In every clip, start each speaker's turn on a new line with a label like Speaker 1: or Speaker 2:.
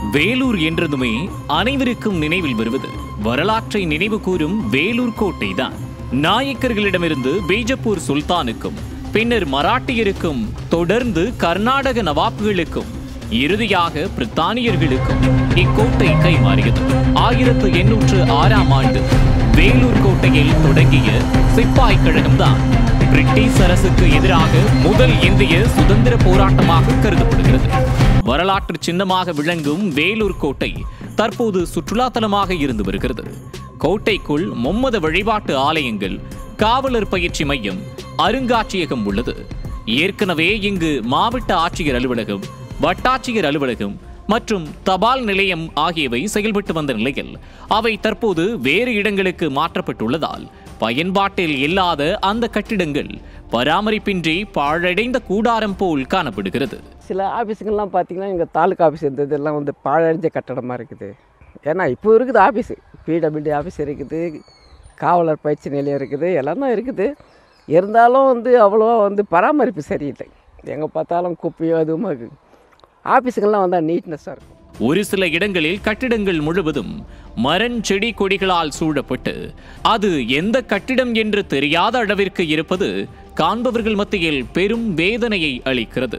Speaker 1: வேலூர் என்றதுமே அனைவருக்கும் நினைவில் வருவது வரலாற்றை நினைவு கூறும் வேலூர் கோட்டைதான் நாயக்கர்களிடமிருந்து பீஜப்பூர் சுல்தானுக்கும் பின்னர் மராட்டியருக்கும் தொடர்ந்து கர்நாடக நவாப்களுக்கும் இறுதியாக பிரித்தானியர்களுக்கும் இக்கோட்டை கைமாறியது ஆயிரத்து எண்ணூற்று ஆறாம் ஆண்டு வேலூர் கோட்டையில் தொடங்கிய சிப்பாய் கழகம்தான் பிரிட்டிஷ் அரசுக்கு எதிராக முதல் இந்திய சுதந்திர போராட்டமாக கருதப்படுகிறது வரலாற்று சின்னமாக விளங்கும் வேலூர் கோட்டை தற்போது சுற்றுலா தலமாக இருந்து வருகிறது கோட்டைக்குள் மும்மத வழிபாட்டு ஆலயங்கள் காவலர் பயிற்சி மையம் அருங்காட்சியகம் உள்ளது ஏற்கனவே இங்கு மாவட்ட ஆட்சியர் அலுவலகம் வட்டாட்சியர் அலுவலகம் மற்றும் தபால் நிலையம் ஆகியவை செயல்பட்டு வந்த நிலையில் அவை தற்போது வேறு இடங்களுக்கு மாற்றப்பட்டுள்ளதால் பயன்பாட்டில் இல்லாத அந்த கட்டிடங்கள் பராமரிப்பின்றி பாழடைந்த கூடாரம் போல் காணப்படுகிறது
Speaker 2: சில ஆஃபீஸுங்கள்லாம் பார்த்தீங்கன்னா இங்கே தாலுக்கா ஆஃபீஸ் இருந்தது எல்லாம் வந்து பாழடைஞ்ச கட்டடமாக இருக்குது ஏன்னா இப்போ இருக்குது ஆஃபீஸு பிடபிள்யூடி ஆஃபீஸ் இருக்குது காவலர் பயிற்சி நிலையம் இருக்குது எல்லாம் தான் இருக்குது இருந்தாலும் வந்து அவ்வளோவா வந்து பராமரிப்பு சரியில்லை எங்கே பார்த்தாலும் குப்பையோ அதுவுமா இருக்குது ஆஃபீஸுங்கள்லாம் வந்தால் நீட்னஸாக இருக்கும்
Speaker 1: ஒரு சில இடங்களில் கட்டிடங்கள் முழுவதும் மரம் செடி கொடிகளால் சூழப்பட்டு அது எந்த கட்டிடம் என்று தெரியாத அளவிற்கு இருப்பது காண்பவர்கள் மத்தியில் பெரும் வேதனையை அளிக்கிறது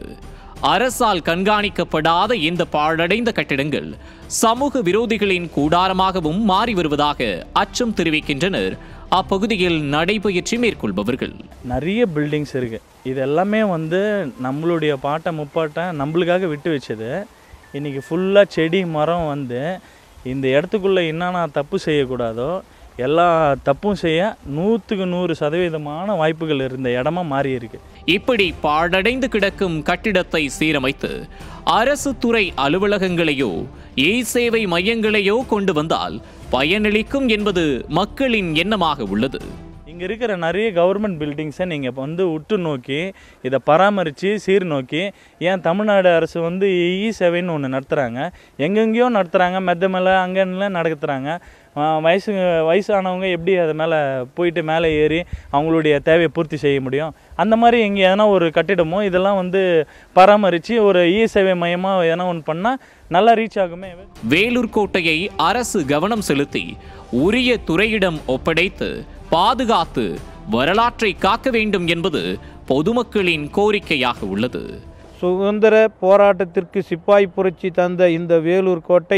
Speaker 1: அரசால் கண்காணிக்கப்படாத இந்த பாழடைந்த கட்டிடங்கள் சமூக விரோதிகளின் கூடாரமாகவும் மாறி வருவதாக அச்சம் தெரிவிக்கின்றனர் அப்பகுதியில் நடைபயிற்சி மேற்கொள்பவர்கள்
Speaker 3: நிறைய பில்டிங்ஸ் இருக்குது இது எல்லாமே வந்து நம்மளுடைய பாட்டை முப்பாட்டை நம்மளுக்காக விட்டு வச்சது இன்றைக்கி ஃபுல்லாக செடி மரம் வந்து இந்த இடத்துக்குள்ளே என்னென்ன தப்பு செய்யக்கூடாதோ எல்லா தப்பும் செய்ய நூற்றுக்கு நூறு சதவீதமான வாய்ப்புகள் இருந்த இடமா மாறி இருக்கு
Speaker 1: இப்படி பாழடைந்து கிடக்கும் கட்டிடத்தை சீரமைத்து அரசு துறை அலுவலகங்களையோ இ சேவை மையங்களையோ கொண்டு வந்தால் பயனளிக்கும் என்பது மக்களின் எண்ணமாக உள்ளது
Speaker 3: இங்கே இருக்கிற நிறைய கவர்மெண்ட் பில்டிங்ஸை நீங்கள் வந்து உற்று நோக்கி இதை பராமரித்து சீர் நோக்கி ஏன் தமிழ்நாடு அரசு வந்து இ சேவைன்னு ஒன்று நடத்துகிறாங்க எங்கெங்கேயோ நடத்துகிறாங்க மெத்த மேலே அங்கெல்லாம் நடத்துகிறாங்க வயசு வயசானவங்க எப்படி அது மேலே போயிட்டு மேலே ஏறி அவங்களுடைய தேவையை பூர்த்தி செய்ய முடியும் அந்த மாதிரி இங்கே எதனா ஒரு கட்டிடமோ இதெல்லாம் வந்து பராமரித்து ஒரு இ சேவை மையமாக எதனா ஒன்று பண்ணால் நல்லா ரீச் ஆகுமே
Speaker 1: வேலூர் கோட்டையை அரசு கவனம் செலுத்தி உரிய துறையிடம் ஒப்படைத்து பாதுகாத்து வரலாற்றை காக்க வேண்டும் என்பது பொதுமக்களின் கோரிக்கையாக உள்ளது
Speaker 4: சுதந்திர போராட்டத்திற்கு சிப்பாய் புரட்சி தந்த இந்த வேலூர் கோட்டை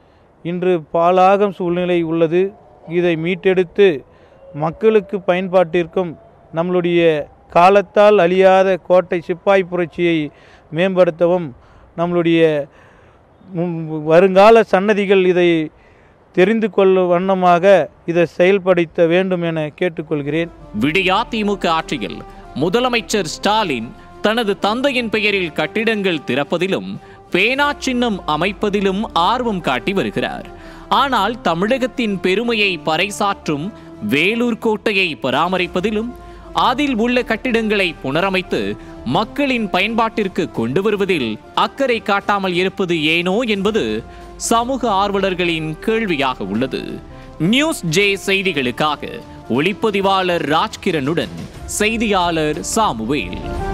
Speaker 4: இன்று பாலாகும் சூழ்நிலை உள்ளது இதை மீட்டெடுத்து மக்களுக்கு பயன்பாட்டிற்கும் நம்மளுடைய காலத்தால் அழியாத கோட்டை சிப்பாய் புரட்சியை மேம்படுத்தவும் நம்மளுடைய முன்- வருங்கால சன்னதிகள் இதை தெரிந்து கொள்ளும் வண்ணமாக இதை செயல்படுத்த வேண்டும் என கேட்டுக்கொள்கிறேன்
Speaker 1: விடியா திமுக ஆட்சியில் முதலமைச்சர் ஸ்டாலின் தனது தந்தையின் பெயரில் கட்டிடங்கள் திறப்பதிலும் பேனா சின்னம் அமைப்பதிலும் ஆர்வம் காட்டி வருகிறார் ஆனால் தமிழகத்தின் பெருமையை பறைசாற்றும் வேலூர் கோட்டையை பராமரிப்பதிலும் அதில் உள்ள கட்டிடங்களை புனரமைத்து மக்களின் பயன்பாட்டிற்கு கொண்டு வருவதில் அக்கறை காட்டாமல் இருப்பது ஏனோ என்பது சமூக ஆர்வலர்களின் கேள்வியாக உள்ளது நியூஸ் ஜே செய்திகளுக்காக ஒளிப்பதிவாளர் ராஜ்கிரனுடன் செய்தியாளர் சாமுவேல்